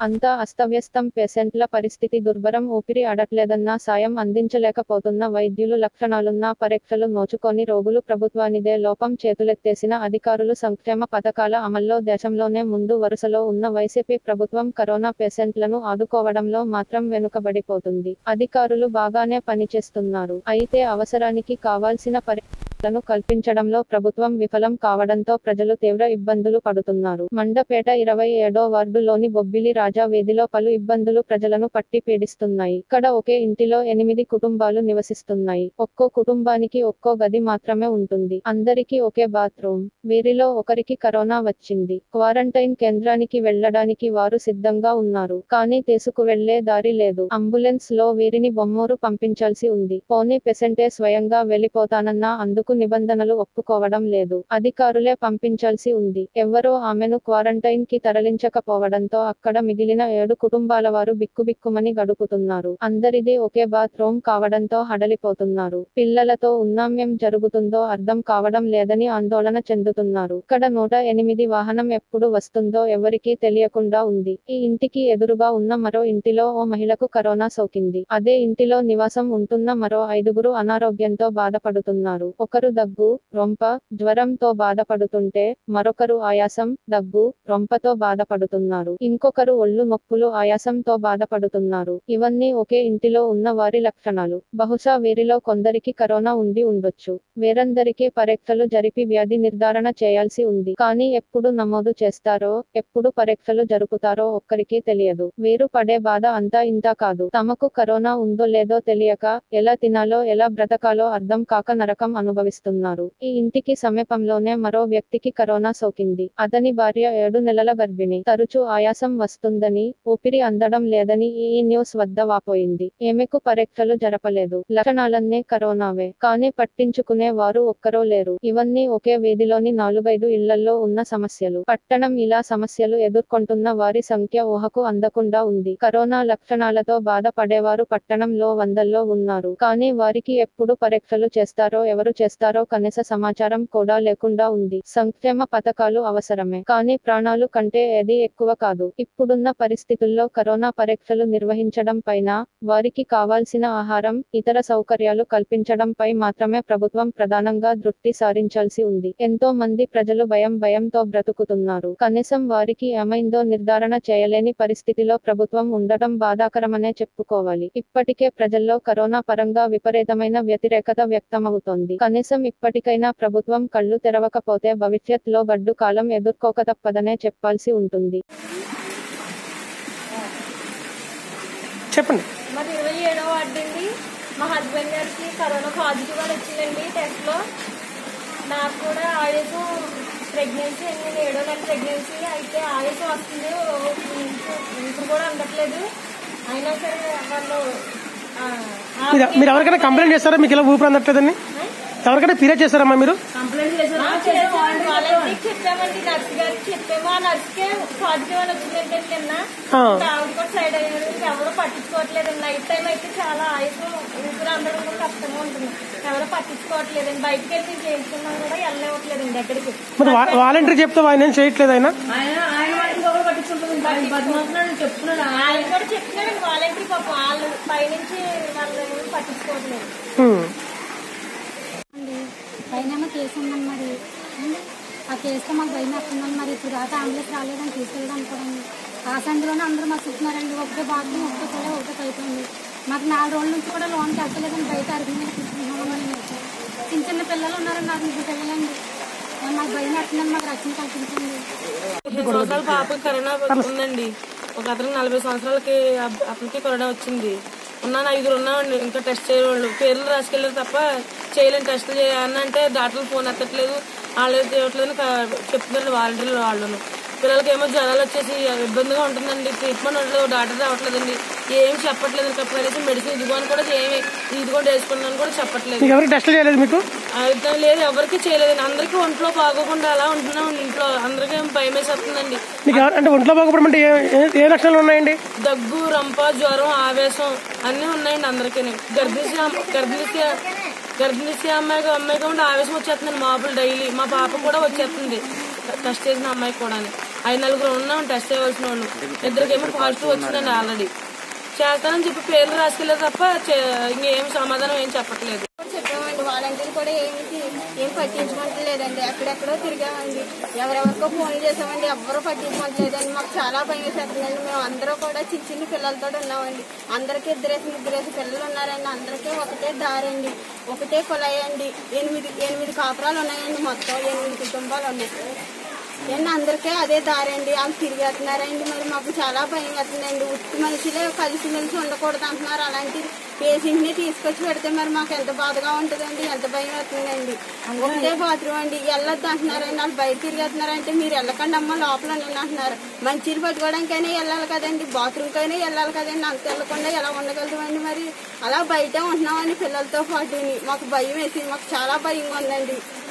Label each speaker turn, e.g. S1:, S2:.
S1: అంతా అస్తవ్యస్తం పేషెంట్ల పరిస్థితి దుర్భరం ఊపిరి ఆడట్లేదన్నా సాయం అందించలేకపోతున్న వైద్యులు లక్షణాలున్న పరీక్షలు నోచుకొని రోగులు ప్రభుత్వానిదే లోపం చేతులెత్తేసిన అధికారులు సంక్షేమ పథకాల అమల్లో దేశంలోనే ముందు వరుసలో ఉన్న వైసీపీ ప్రభుత్వం కరోనా పేషెంట్లను ఆదుకోవడంలో మాత్రం వెనుకబడిపోతుంది అధికారులు బాగానే పనిచేస్తున్నారు అయితే అవసరానికి కావాల్సిన పరిస్థితులను కల్పించడంలో ప్రభుత్వం విఫలం కావడంతో ప్రజలు తీవ్ర ఇబ్బందులు పడుతున్నారు మండపేట ఇరవై ఏడో వార్డులోని బొబ్బిలి రాజా వీధిలో పలు ఇబ్బందులు ప్రజలను పట్టి పీడిస్తున్నాయి ఇక్కడ ఒకే ఇంటిలో ఎనిమిది కుటుంబాలు నివసిస్తున్నాయి ఒక్కో కుటుంబానికి ఒక్కో గది మాత్రమే ఉంటుంది అందరికీ ఒకే బాత్రూమ్ వీరిలో ఒకరికి కరోనా వచ్చింది క్వారంటైన్ కేంద్రానికి వెళ్లడానికి వారు సిద్ధంగా ఉన్నారు కానీ తీసుకువెళ్లే దారి లేదు అంబులెన్స్ లో వీరిని బొమ్మూరు పంపించాల్సి ఉంది పోనీ పెసెంటే స్వయంగా వెళ్లిపోతానన్నా అందుకు నిబంధనలు ఒప్పుకోవడం లేదు అధికారులే పంపించాల్సి ఉంది ఎవ్వరో ఆమెను క్వారంటైన్ కి తరలించకపోవడంతో అక్కడ మిగిలిన ఏడు కుటుంబాల వారు బిక్కుబిక్కుమని గడుపుతున్నారు అందరిది ఒకే బాత్రూమ్ కావడంతో హడలిపోతున్నారు పిల్లలతో ఉన్నామ్యం జరుగుతుందో అర్థం కావడం లేదని ఆందోళన చెందుతున్నారు ఇక్కడ నూట ఎనిమిది వాహనం ఎప్పుడు వస్తుందో ఎవరికీ తెలియకుండా ఉంది ఈ ఇంటికి ఎదురుగా ఉన్న మరో ఇంటిలో ఓ మహిళకు కరోనా సోకింది అదే ఇంటిలో నివాసం ఉంటున్న మరో ఐదుగురు అనారోగ్యంతో బాధపడుతున్నారు ఒకరు దగ్గు రొంప జ్వరంతో బాధపడుతుంటే మరొకరు ఆయాసం దగ్గు రొంపతో బాధపడుతున్నారు ఇంకొకరు ఒళ్ళు నొప్పులు ఆయాసంతో బాధపడుతున్నారు ఇవన్నీ ఒకే ఇంటిలో ఉన్న వారి లక్షణాలు బహుశా వీరిలో కొందరికి కరోనా ఉండి ఉండొచ్చు వేరందరికీ పరీక్షలు జరిపి వ్యాధి నిర్ధారణ చేయాల్సి ఉంది కానీ ఎప్పుడు నమోదు చేస్తారో ఎప్పుడు పరీక్షలు జరుపుతారో ఒక్కరికీ తెలియదు వీరు పడే బాధ అంతా ఇంతా కాదు తమకు కరోనా ఉందో లేదో తెలియక ఎలా తినాలో ఎలా బ్రతకాలో అర్థం కాక నరకం అనుభవిస్తున్నారు ఈ ఇంటికి సమీపంలోనే మరో వ్యక్తికి కరోనా సోకింది అతని భార్య ఏడు నెలల గర్భిణి తరచూ ఆయాసం వస్తుందని ఊపిరి అందడం లేదని ఈ న్యూస్ వద్ద వాపోయింది ఈమెకు పరీక్షలు జరపలేదు లక్షణాలన్నీ కరోనావే కానీ పట్టించుకునే వారు ఒక్కరో లేరు ఇవన్నీ ఒకే వీధిలోని నాలుగైదు ఇళ్లలో ఉన్న సమస్యలు పట్టణం ఇలా సమస్యలు ఎదుర్కొంటున్న వారి సంఖ్య ఊహకు అందకుండా ఉంది కరోనా లక్షణాలతో బాధపడేవారు పట్టణంలో వందల్లో ఉన్నారు కానీ వారికి ఎప్పుడు పరీక్షలు చేస్తారో ఎవరు చేస్తారో కనీస సమాచారం కూడా లేకుండా ఉంది సంక్షేమ పథకాలు అవసరమే కానీ ప్రాణాలు కంటే ఏది ఎక్కువ కాదు ఇప్పుడున్న పరిస్థితుల్లో కరోనా పరీక్షలు నిర్వహించడం పైన వారికి కావాల్సిన ఆహారం ఇతర సౌకర్యాలు కల్పించడంపై మాత్రమే ప్రభుత్వం ప్రధానంగా దృష్టి సారించాల్సి ఉంది ఎంతో మంది ప్రజలు భయం భయంతో బ్రతుకుతున్నారు కనీసం వారికి ఏమైందో నిర్ధారణ చేయలేని పరిస్థితిలో ప్రభుత్వం ఉండటం బాధాకరమనే చెప్పుకోవాలి ఇప్పటికే ప్రజల్లో కరోనా పరంగా విపరీతమైన వ్యతిరేకత వ్యక్తమవుతోంది కనీసం ఇప్పటికైనా ప్రభుత్వం కళ్ళు తెరవకపోతే భవిష్యత్లో గడ్డు కాలం ఎదుర్కోక తప్పదనే చెప్పాల్సి ఉంటుంది
S2: చెప్పండి
S3: మరి ఇరవై ఏడో వార్డు అండి మా హస్బెండ్ గారికి కరోనా పాజిటివ్ అని వచ్చిందండి టెస్ట్లో నాకు కూడా ఆయుసం ప్రెగ్నెన్సీ నేను ఏడో నెల ప్రెగ్నెన్సీ అయితే ఆయుసం వస్తుంది ఇప్పుడు కూడా అందట్లేదు అయినా సరే వాళ్ళు ఆ,
S2: మీరు మీరు ఎవరికైనా కంప్లైంట్ చేస్తారా మీకు ఇలా ఊపిరి అందట్లేదని ఎవరికైనా ఫిర్యాదు చేస్తారమ్మా మీరు
S3: ఆ, చేసాం. వాళ్ళకి చెప్పామండి నర్స్ గారికి చెప్పాము ఆ నర్స్కే పాజిటివ్ అని వచ్చిందంటే నిన్న
S2: ఆ.
S3: ఇంకా ఆవిడ కూడా సైడ్ అయ్యారు ఎవరు పట్టించుకోవట్లేదండి నైట్ టైం అయితే చాలా ఆయుసం ఊపిరి అందడం కూడా కష్టంగా ఉంటుంది ఎవరు పట్టించుకోవట్లేదండి బయటకు వెళ్ళి చేయించుకున్నాం కూడా వెళ్ళనివ్వట్లేదండి ఎక్కడికి
S2: మరి వా- వాలంటీర్ చెప్తే ఆయన ఏం చేయట్లేదు ఆయన
S3: ఆయన ఆయన వాళ్ళకి ఎవరు పట్టించుకుంటుంది చెప్తున్నాడు ఆయన కూడా చెప్తున్నాడు వాలంటీర్ పాప వాళ్ళు పైనుంచి వాళ్ళు ఎవరు పట్టించుకోవట్లేదు
S2: హ్మ్.
S4: అండి పైన కేసు ఉందండి మరి ఉమ్, ఆ కేసుతో మాకు భయం వస్తుందండి మరి ఇప్పుడు దాకా అంబులెన్స్ రాలేదని తీసుకెళ్ళడానికి కూడా ఆ సందులోనే అందరూ మాకు చూస్తున్నారండి ఒకటే బాత్రూమ్ ఒకటే కూడా ఒకటే అయిపోయింది మాకు నాలుగు రోజుల నుంచి కూడా లోన్కి వెళ్తలేదండి బయట అరిగి మీద కూర్చుంటున్నామని చిన్న చిన్న పిల్లలు ఉన్నారండి నాకు ముగ్గురు పిల్లలండి మాకు భయం వస్తుందని మాకు రక్షణ కల్పించండి
S5: పదిహేను సంవత్సరాల పాపకి కరోనా ఉందండి ఒక అతను నలభై సంవత్సరాలకి అబ్- అతనికి కరోనా వచ్చింది ఉన్నాను ఐదుగురు ఉన్నామండి ఇంకా టెస్ట్ చేయవాళ్ళు పేర్లు రాసుకెళ్ళారు తప్ప చేయలేని టెస్టులు చేయాలని అంటే డాక్టర్లు ఫోన్ ఎత్తట్లేదు వాళ్ళు చేయట్లేదు చెప్తున్నారు వాలంటీర్లు వాళ్ళను పిల్లలకి ఏమో జ్వరాలు వచ్చేసి ఇబ్బందిగా ఉంటుందండి ట్రీట్మెంట్ ఉండలేదు డాక్టర్ రావట్లేదండి ఏం చెప్పట్లేదు ఇంకా కనీసం మెడిసిన్ ఇదిగోని కూడా ఏమి ఇదిగోండి వేసుకున్నాను కూడా చెప్పట్లేదు
S2: మీకు ఎవరికి టెస్ట్ చేయలేదు మీకు
S5: అయితే లేదు ఎవరికి చేయలేదండి అందరికీ ఒంట్లో బాగోకుండా అలా ఉంటున్నాం ఇంట్లో అందరికీ భయం వేసేస్తుందండి
S2: మీకు ఎవరు- అంటే ఒంట్లో బాగుపడమంటే ఏ ఏ- ఏ లక్షణాలు ఉన్నాయండి
S5: దగ్గు రంప జ్వరం ఆవేశం అన్నీ ఉన్నాయండి అందరికీ గర్భిణీ గర్భిణీ గర్భిణీ అమ్మాయి అమ్మాయికి ఉంటే ఆవేశం వచ్చేస్తుందండి మాపులు డైలీ మా పాప కూడా వచ్చేస్తుంది టెస్ట్ చేసిన అమ్మాయికి కూడా ఐదు నలుగురు ఉన్నాం టెస్ట్ చేయవలసిన వాళ్ళు ఇద్దరికేమో పాజిటివ్ వచ్చిందండి ఆల్రెడీ చేస్తానని చెప్పి పేర్లు రాసుకెళ్ళారు తప్ప చే- ఇంకేం సమాధానం ఏం చెప్పట్లేదు
S3: చెప్పామండి వాలంటీర్లు కూడా ఏమి ఏం పట్టించుకోవట్లేదండి ఎక్కడెక్కడో తిరిగామండి ఎవరెవరికో ఫోన్ చేసామండి ఎవ్వరూ పట్టించుకోవట్లేదండి మాకు చాలా భయం వేసేస్తుందండి మేము అందరూ కూడా చిన్న చిన్న పిల్లలతో ఉన్నామండి అందరికీ ఇద్దరేసి ముగ్గురేసి పిల్లలు ఉన్నారండి అందరికీ ఒకటే దారండి ఒకటే కులాయి అండి ఎనిమిది ఎనిమిది కాపురాలు ఉన్నాయండి మొత్తం ఎనిమిది కుటుంబాలు ఉన్నాయి ఏంటి అందరికీ అదే దారండి వాళ్ళు తిరిగేస్తున్నారండి మరి మాకు చాలా భయం వేస్తుందండి ఉత్తి మనుషులే కలిసి మెలిసి ఉండకూడదు అంటున్నారు అలాంటి పేషెంట్ ని తీసుకొచ్చి పెడితే మరి మాకు ఎంత బాధగా ఉంటుందండి ఎంత భయం అవుతుందండి ఒకటే బాత్రూమ్ అండి వెళ్ళొద్దు అంటున్నారండి వాళ్ళు బయట తిరిగేస్తున్నారంటే మీరు వెళ్ళకండి అమ్మ లోపల ఉండండి అంటున్నారు మంచిలు పట్టుకోవడానికైనా వెళ్ళాలి కదండి బాత్రూమ్ కైనా వెళ్ళాలి కదండి అంత వెళ్ళకుండా ఎలా ఉండగలుగుతామండి మరి అలా బయట ఉంటున్నామండి పిల్లలతో పాటుని మాకు భయం వేసి మాకు చాలా భయంగా ఉందండి